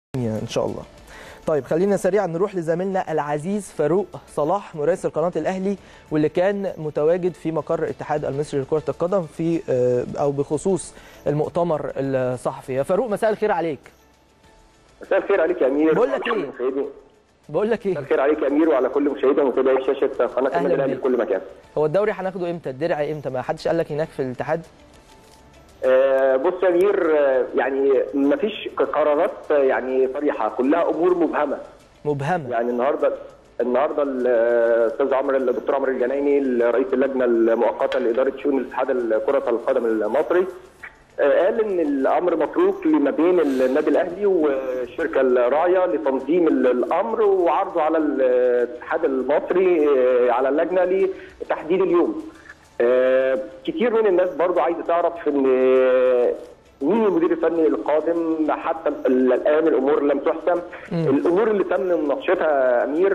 ان شاء الله طيب خلينا سريعا نروح لزميلنا العزيز فاروق صلاح مراسل قناه الاهلي واللي كان متواجد في مقر الاتحاد المصري لكره القدم في او بخصوص المؤتمر الصحفي يا فاروق مساء الخير عليك مساء الخير عليك يا امير بقول لك ايه بقول لك ايه مساء الخير عليك يا امير وعلى كل مشاهدي ومتابعي شاشه قناه النادي الاهلي في كل مكان هو الدوري هناخده امتى الدرع امتى ما حدش قال لك هناك في الاتحاد آه بص يا امير آه يعني ما فيش قرارات يعني صريحه كلها امور مبهمه مبهمه يعني النهارده النهارده الاستاذ عمرو الدكتور عمرو الجنايني رئيس اللجنه المؤقته لاداره شؤون الاتحاد كره القدم المصري قال ان الامر متروك لما بين النادي الاهلي والشركه الراعيه لتنظيم الامر وعرضه على الاتحاد المصري على اللجنه لتحديد اليوم. كتير من الناس برضو عايزه تعرف ان مين المدير الفني القادم حتى الان الامور لم تحسم الامور اللي تم مناقشتها امير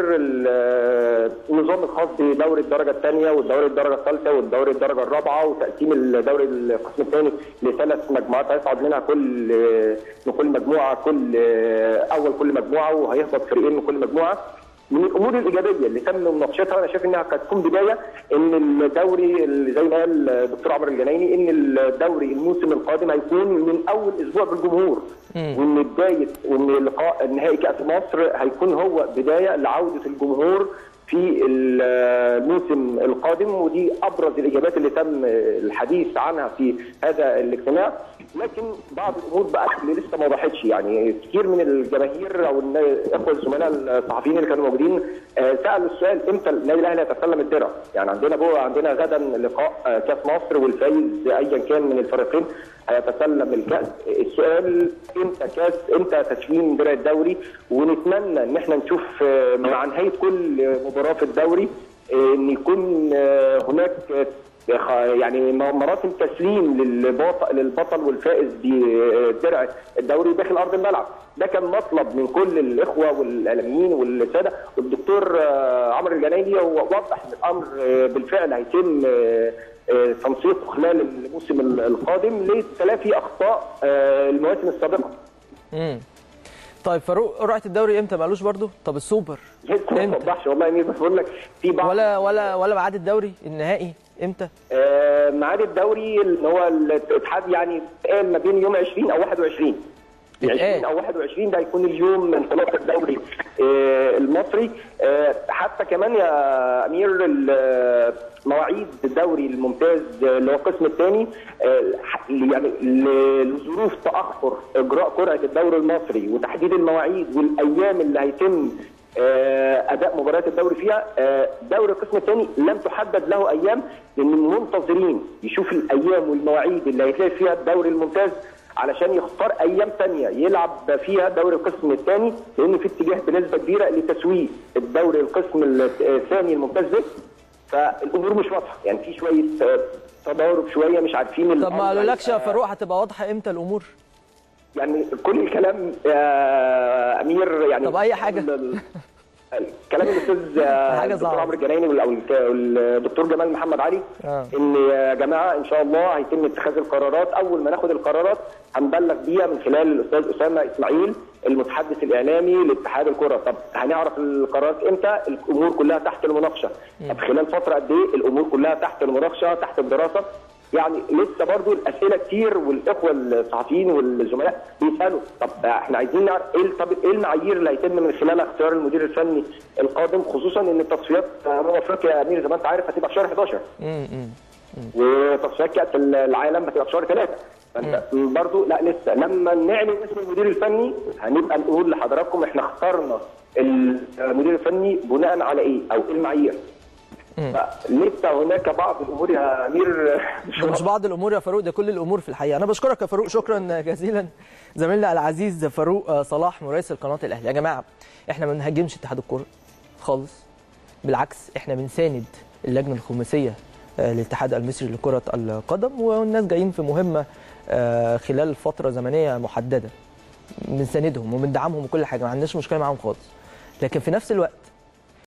النظام الخاص بدوري الدرجه الثانيه والدوري الدرجه الثالثه والدوري الدرجه الرابعه وتقسيم الدوري القسم الثاني لثلاث مجموعات هيصعد منها كل من كل مجموعه كل اول كل مجموعه وهيهبط فريقين من كل مجموعه من الامور الايجابيه اللي تم مناقشتها انا شايف انها قد تكون بدايه ان الدوري اللي زي ما قال الدكتور عمرو الجنايني ان الدوري الموسم القادم هيكون من اول اسبوع بالجمهور وان بدايه وان لقاء نهائي كاس مصر هيكون هو بدايه لعوده الجمهور في الموسم القادم ودي ابرز الاجابات اللي تم الحديث عنها في هذا الاجتماع لكن بعض الامور بقى اللي لسه ما وضحتش يعني كتير من الجماهير او الاخوه الزملاء الصحفيين اللي كانوا موجودين سالوا السؤال امتى النادي الاهلي هيتسلم الدرع؟ يعني عندنا بقى عندنا غدا لقاء كاس مصر والفايز ايا كان من الفريقين هيتسلم الكاس السؤال امتى كاس امتى تسليم درع الدوري ونتمنى ان احنا نشوف مع نهايه كل مباراه في الدوري ان يكون هناك يعني مراسم تسليم للبطل للبطل والفائز بدرع الدوري داخل ارض الملعب ده كان مطلب من كل الاخوه والاعلاميين والساده والدكتور عمرو الجنايني وضح ان الامر بالفعل هيتم تنسيقه خلال الموسم القادم لتلافي اخطاء المواسم السابقه. امم طيب فاروق قرعه الدوري امتى مالوش برضو؟ طب السوبر امتى؟ ما توضحش والله يا بس بقول لك في بعض ولا ولا ولا ميعاد الدوري النهائي امتى؟ آه ميعاد الدوري اللي هو الاتحاد يعني قال ما بين يوم 20 او 21 20 او 21 ده هيكون اليوم انطلاق الدوري آه المصري آه حتى كمان يا امير مواعيد الدوري الممتاز اللي هو القسم الثاني يعني لظروف تاخر اجراء قرعه الدوري المصري وتحديد المواعيد والايام اللي هيتم اداء مباريات الدوري فيها دوري القسم الثاني لم تحدد له ايام لان منتظرين يشوف الايام والمواعيد اللي هيتلعب فيها الدوري الممتاز علشان يختار ايام ثانيه يلعب فيها دوري القسم الثاني لان في اتجاه بنسبه كبيره لتسويق الدوري القسم الثاني الممتاز به فالامور مش واضحه يعني في شويه تضارب شويه مش عارفين طب ما قالولكش يا فاروق هتبقى واضحه امتى الامور؟ يعني كل الكلام يا امير يعني طب اي حاجه كلام الاستاذ الدكتور عمرو الجنايني او الدكتور جمال محمد علي آه. ان يا جماعه ان شاء الله هيتم اتخاذ القرارات اول ما ناخد القرارات هنبلغ بيها من خلال الاستاذ اسامه اسماعيل المتحدث الاعلامي لاتحاد الكره طب هنعرف القرارات امتى الامور كلها تحت المناقشه طب خلال فتره قد ايه الامور كلها تحت المناقشه تحت الدراسه يعني لسه برضو الاسئله كتير والاخوه الصحفيين والزملاء بيسالوا طب احنا عايزين نعرف ايه طب ايه المعايير اللي هيتم من خلالها اختيار المدير الفني القادم خصوصا ان التصفيات امم افريقيا يا امير زي ما انت عارف هتبقى في شهر 11 وتصفيات كاس العالم هتبقى في شهر 3 فانت برضو لا لسه لما نعلن اسم المدير الفني هنبقى نقول لحضراتكم احنا اخترنا المدير الفني بناء على ايه او ايه المعايير لسه هناك بعض الامور يا امير مش بعض الامور يا فاروق ده كل الامور في الحقيقه انا بشكرك يا فاروق شكرا جزيلا زميلنا العزيز فاروق صلاح مراسل قناه الاهلي يا جماعه احنا ما بنهاجمش اتحاد الكوره خالص بالعكس احنا بنساند اللجنه الخماسيه للاتحاد المصري لكره القدم والناس جايين في مهمه خلال فتره زمنيه محدده بنساندهم وبندعمهم وكل حاجه ما عندناش مشكله معاهم خالص لكن في نفس الوقت